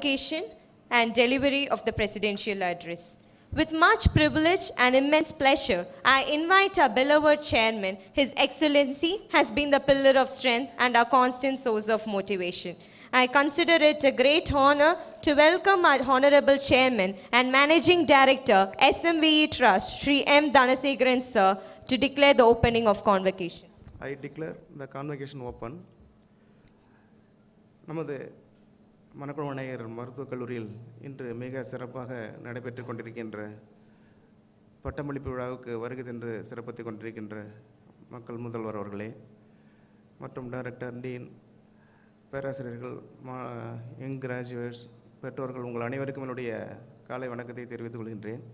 convocation and delivery of the presidential address. With much privilege and immense pleasure, I invite our beloved chairman. His Excellency has been the pillar of strength and our constant source of motivation. I consider it a great honor to welcome our Honorable Chairman and Managing Director, SMVE Trust, Sri M. Dhanasekaran Sir, to declare the opening of convocation. I declare the convocation open. நமது மணக்குளவனையர் மருத்துவக் கல்லூரியில் இன்று மிக சிறப்பாக நடைபெற்றுக் கொண்டிருக்கின்ற பட்டமளிப்பு விழாவுக்கு வருகை தந்து சிறப்பித்துக் கொண்டிருக்கின்ற மக்கள் முதல்வர் அவர்களே மற்றும் டைரக்டர் டீன் பேராசிரியர்கள் மா யங் கிராஜுவேட்ஸ் பெற்றோர்கள் உங்கள் அனைவருக்கும் என்னுடைய காலை வணக்கத்தை தெரிவித்துக் கொள்கின்றேன்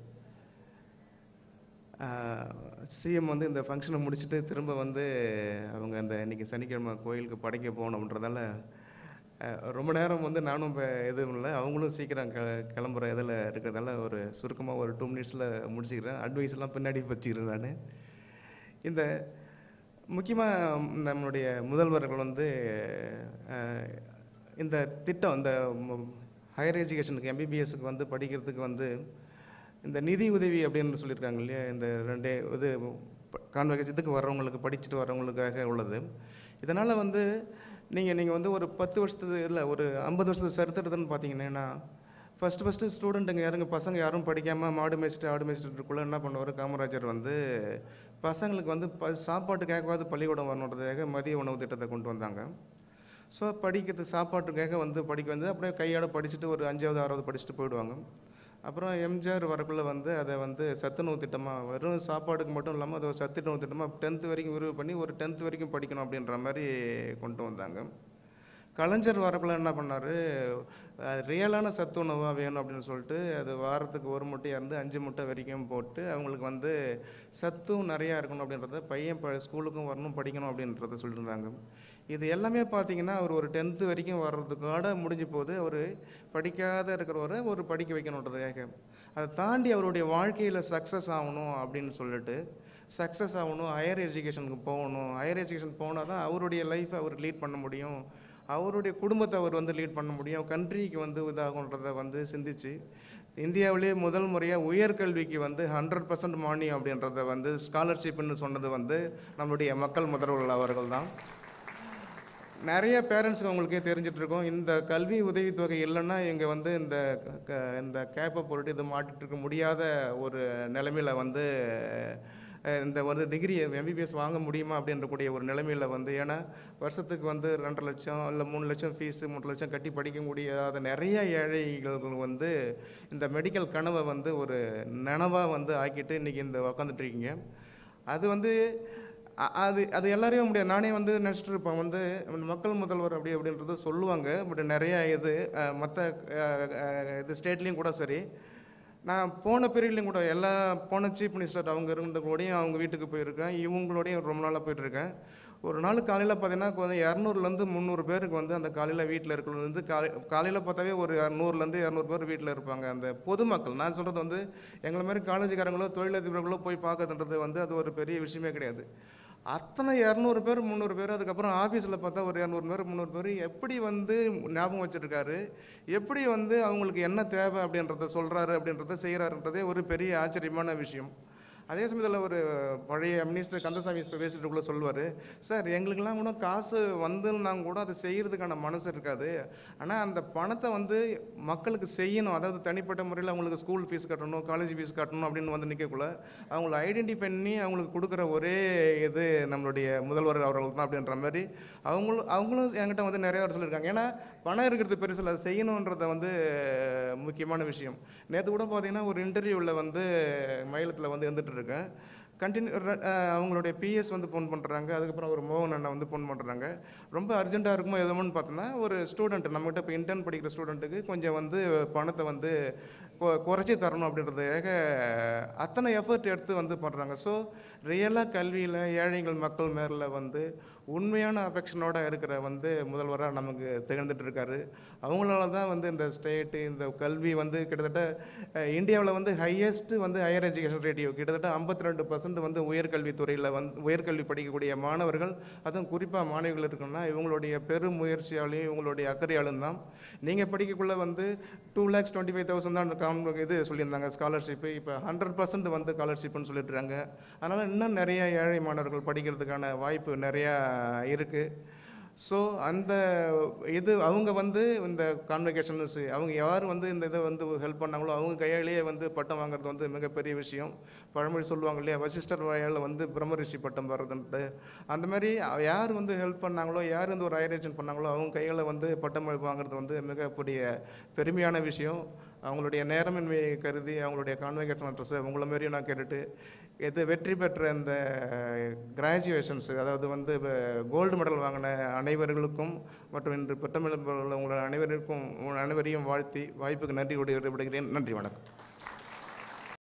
சிஎம் வந்து இந்த ஃபங்க்ஷனை முடிச்சுட்டு திரும்ப வந்து அவங்க அந்த இன்னைக்கு சனிக்கிழமை கோயிலுக்கு படைக்க போகணுன்றதால அஹ், ரொம்ப நேரம் வந்து நானும் இப்போ எதுவும் இல்லை அவங்களும் சீக்கிரம் க கிளம்புற இதில் இருக்கிறதால ஒரு சுருக்கமாக ஒரு டூ மினிட்ஸில் முடிச்சுக்கிறேன் அட்வைஸ் எல்லாம் பின்னாடி வச்சுக்கிறேன் நான் இந்த முக்கியமாக நம்மளுடைய முதல்வர்கள் வந்து அஹ், இந்த திட்டம் இந்த ஹையர் எஜுகேஷனுக்கு எம்பிபிஎஸ்க்கு வந்து படிக்கிறதுக்கு வந்து இந்த நிதி உதவி அப்படின்னு சொல்லியிருக்காங்க இல்லையா இந்த ரெண்டே இது கான்வெகேஷன் இதுக்கு வர்றவங்களுக்கு படிச்சுட்டு வர்றவங்களுக்காக உள்ளது இதனால் வந்து நீங்கள் நீங்கள் வந்து ஒரு பத்து வருஷத்து இல்லை ஒரு ஐம்பது வருஷத்து சரித்திரத்துன்னு பார்த்தீங்கன்னா ஃபஸ்ட்டு ஃபஸ்ட்டு ஸ்டூடெண்ட்டுங்க யாருங்க பசங்க யாரும் படிக்காமல் மாடு மேய்ச்சிட்டு ஆடு மேய்ச்சிட்டுக்குள்ளே என்ன பண்ணுவார் காமராஜர் வந்து பசங்களுக்கு வந்து ப சாப்பாட்டுக்காகவாவது பள்ளிக்கூடம் வரணுன்றதுக்காக மதிய உணவு திட்டத்தை கொண்டு வந்தாங்க ஸோ படிக்கிறது சாப்பாட்டுக்காக வந்து படிக்க வந்து அப்படியே கையோட படிச்சுட்டு ஒரு அஞ்சாவது ஆறாவது படிச்சுட்டு போயிடுவாங்க அப்புறம் எம்ஜிஆர் வரக்குள்ள வந்து அதை வந்து சத்துணவு திட்டமாக வெறும் சாப்பாடுக்கு மட்டும் இல்லாமல் அதை ஒரு சத்துணவு திட்டமாக டென்த்து வரைக்கும் விரிவு பண்ணி ஒரு டென்த்து வரைக்கும் படிக்கணும் அப்படின்ற மாதிரி கொண்டு வந்தாங்க கலைஞர் வரக்குள்ள என்ன பண்ணார் ரியலான சத்துணவாக வேணும் அப்படின்னு சொல்லிட்டு அது வாரத்துக்கு ஒரு முட்டையாக இருந்து அஞ்சு முட்டை வரைக்கும் போட்டு அவங்களுக்கு வந்து சத்தும் நிறையா இருக்கணும் அப்படின்றத பையன் ப ஸ்கூலுக்கும் வரணும் படிக்கணும் அப்படின்றத சொல்லியிருந்தாங்க இது எல்லாமே பார்த்தீங்கன்னா அவர் ஒரு டென்த்து வரைக்கும் வர்றதுக்கோட முடிஞ்சு போகுது அவர் படிக்காத இருக்கிறவரை ஒரு படிக்க வைக்கணுன்றதுக்காக அதை தாண்டி அவருடைய வாழ்க்கையில் சக்ஸஸ் ஆகணும் அப்படின்னு சொல்லிட்டு சக்ஸஸ் ஆகணும் ஹையர் எஜுகேஷனுக்கு போகணும் ஹையர் எஜுகேஷன் போனால் தான் அவருடைய லைஃப்பை அவர் லீட் பண்ண முடியும் அவருடைய குடும்பத்தை அவர் வந்து லீட் பண்ண முடியும் கண்ட்ரிக்கு வந்து இதாகுன்றதை வந்து சிந்திச்சு இந்தியாவிலேயே முதல் முறையாக உயர்கல்விக்கு வந்து ஹண்ட்ரட் பர்சன்ட் மானியம் அப்படின்றத வந்து ஸ்காலர்ஷிப்னு சொன்னது வந்து நம்மளுடைய மக்கள் முதல்வர்கள் அவர்கள் தான் நிறைய பேரண்ட்ஸ்க்கு அவங்களுக்கே தெரிஞ்சிட்டு இருக்கும் இந்த கல்வி உதவித்தொகை இல்லைன்னா இங்கே வந்து இந்த க- இந்த கேப்பை போட்டு இது மாட்டிட்டு இருக்க முடியாத ஒரு நிலைமையில வந்து அஹ், இந்த வந்து டிகிரி எம்பிபிஎஸ் வாங்க முடியுமா அப்படின்ற கூடிய ஒரு நிலைமையில வந்து ஏன்னா வருஷத்துக்கு வந்து ரெண்டரை லட்சம் இல்லை மூணு லட்சம் ஃபீஸு மூணு லட்சம் கட்டி படிக்க முடியாத நிறைய ஏழைகள் வந்து இந்த மெடிக்கல் கனவை வந்து ஒரு நனவாக வந்து ஆக்கிட்டு இன்னைக்கு இந்த உக்காந்துட்டு இருக்கீங்க அது வந்து அ- அது அது எல்லாரையும் முடியாது நானே வந்து நினச்சிட்டு இருப்பேன் வந்து மக்கள் முதல்வர் அப்படி அப்படின்றது சொல்லுவாங்க பட் நிறைய இது மற்ற இது ஸ்டேட்லேயும் கூட சரி நான் போன பீரியட்லையும் கூட எல்லா போன சீஃப் மினிஸ்டர் அவங்க இருந்த கூடயும் அவங்க வீட்டுக்கு போயிருக்கேன் இவங்களோடையும் ரொம்ப நாளாக போயிட்டு இருக்கேன் ஒரு நாள் காலையில் பார்த்தீங்கன்னா கொஞ்சம் இரநூறுலேருந்து முந்நூறு பேருக்கு வந்து அந்த காலையில் வீட்டில் இருக்கிறது வந்து காலை காலையில் பார்த்தாவே ஒரு நூறுலேருந்து இரநூறு பேர் வீட்டில் இருப்பாங்க அந்த பொதுமக்கள் நான் சொல்கிறது வந்து எங்களை மாதிரி காலேஜுக்காரங்களோ தொழிலதிபர்களோ போய் பார்க்கறதுன்றது வந்து அது ஒரு பெரிய விஷயமே கிடையாது அத்தனை இரநூறு பேர் முந்நூறு பேர் அதுக்கப்புறம் ஆஃபீஸில் பார்த்தா ஒரு இரநூறு பேர் முந்நூறு பேர் எப்படி வந்து ஞாபகம் வச்சிருக்காரு எப்படி வந்து அவங்களுக்கு என்ன தேவை அப்படின்றத சொல்கிறாரு அப்படின்றத செய்கிறாருன்றதே ஒரு பெரிய ஆச்சரியமான விஷயம் அதே சமயத்தில் ஒரு பழைய மினிஸ்டர் கந்தசாமி இப்போ பேசிட்டுக்குள்ள சொல்லுவார் சார் எங்களுக்கெல்லாம் கூட காசு வந்துன்னா கூட அதை செய்யறதுக்கான மனசு இருக்காது ஆனால் அந்த பணத்தை வந்து மக்களுக்கு செய்யணும் அதாவது தனிப்பட்ட முறையில் அவங்களுக்கு ஸ்கூல் ஃபீஸ் கட்டணும் காலேஜ் ஃபீஸ் கட்டணும் அப்படின்னு வந்து நிற்கக்குள்ள அவங்கள ஐடென்டிஃபை பண்ணி அவங்களுக்கு கொடுக்குற ஒரே இது நம்மளுடைய முதல்வர் அவர்கள் தான் அப்படின்ற மாதிரி அவங்களும் அவங்களும் என்கிட்ட வந்து நிறைய பேர் சொல்லியிருக்காங்க ஏன்னா பணம் இருக்கிறது பெருசு இல்லை அதை செய்யணுன்றத வந்து முக்கியமான விஷயம் நேற்று கூட பார்த்தீங்கன்னா ஒரு இன்டர்வியூவில் வந்து மயிலத்தில் வந்து இருந்துட்டு இருக்கேன் கண்டினியூ அவங்களுடைய பிஎஸ் வந்து ஃபோன் பண்ணுறாங்க அதுக்கப்புறம் ஒரு மோகன் அண்ணா வந்து ஃபோன் பண்ணுறாங்க ரொம்ப அர்ஜென்ட்டாக இருக்குமோ எதுவும்னு பார்த்தோன்னா ஒரு ஸ்டூடெண்ட் நம்மகிட்ட இப்போ இன்டர்ன் படிக்கிற ஸ்டூடெண்ட்டுக்கு கொஞ்சம் வந்து பணத்தை வந்து கொ- குறைச்சி தரணும் அப்படின்றதுக்காக அத்தனை எஃபர்ட் எடுத்து வந்து பண்ணுறாங்க ஸோ ரியலாக கல்வியில் ஏழைகள் மக்கள் மேல வந்து உண்மையான அஃபெக்ஷனோட இருக்கிற வந்து முதல்வராக நமக்கு திகழ்ந்துட்டு இருக்காரு அவங்களால தான் வந்து இந்த ஸ்டேட்டு இந்த கல்வி வந்து கிட்டத்தட்ட இந்தியாவில் வந்து ஹையஸ்ட் வந்து ஹையர் எஜுகேஷன் ரேட்டியோ கிட்டத்தட்ட ஐம்பத்தி ரெண்டு பர்சன்ட் வந்து உயர்கல்வித்துறையில் வந்து உயர்கல்வி படிக்கக்கூடிய மாணவர்கள் அதுவும் குறிப்பாக மாணவிகள் இருக்குன்னா இவங்களுடைய பெரும் முயற்சியாலையும் இவங்களுடைய அக்கறையாலும் தான் நீங்கள் படிக்கக்குள்ள வந்து two lakhs twenty five thousand தான் காம் இது சொல்லியிருந்தாங்க ஸ்காலர்ஷிப்பு இப்போ ஹண்ட்ரட் பர்சன்ட் வந்து ஸ்காலர்ஷிப்னு சொல்லிட்டு இருக்காங்க அதனால் இன்னும் நிறைய ஏழை மாணவர்கள் படிக்கிறதுக்கான வாய்ப்பு நிறையா இருக்குது ஸோ அந்த இது அவங்க வந்து இந்த கான்வெகேஷன்ஸ் அவங்க யார் வந்து இந்த இதை வந்து ஹெல்ப் பண்ணாங்களோ அவங்க கையாலேயே வந்து பட்டம் வாங்குறது வந்து மிகப்பெரிய விஷயம் பழமொழி சொல்லுவாங்க இல்லையா வசிஷ்டர் வாயால் வந்து பிரம்ம ரிஷி பட்டம் வர்றதுன்ட்டு அந்த மாதிரி யார் வந்து ஹெல்ப் பண்ணாங்களோ யார் வந்து ஒரு ஹைரேஷன் பண்ணாங்களோ அவங்க கையில் வந்து பட்டம் வாங்குறது வந்து மிகப்பெரிய பெருமையான விஷயம் அவங்களுடைய நேரமின்மையை கருதி அவங்களுடைய கான்வெகேஷன் அட்ரஸை உங்களை மாரியும் நான் கேட்டுட்டு இது வெற்றி பெற்ற இந்த கிராஜுவேஷன்ஸ் அதாவது வந்து கோல்டு மெடல் வாங்கின அனைவர்களுக்கும் மற்றும் இன்று பட்டமிழ் உங்கள் அனைவருக்கும் உங்கள் அனைவரையும் வாழ்த்தி வாய்ப்புக்கு நன்றி கூடி விடைபெறுகிறேன் நன்றி வணக்கம்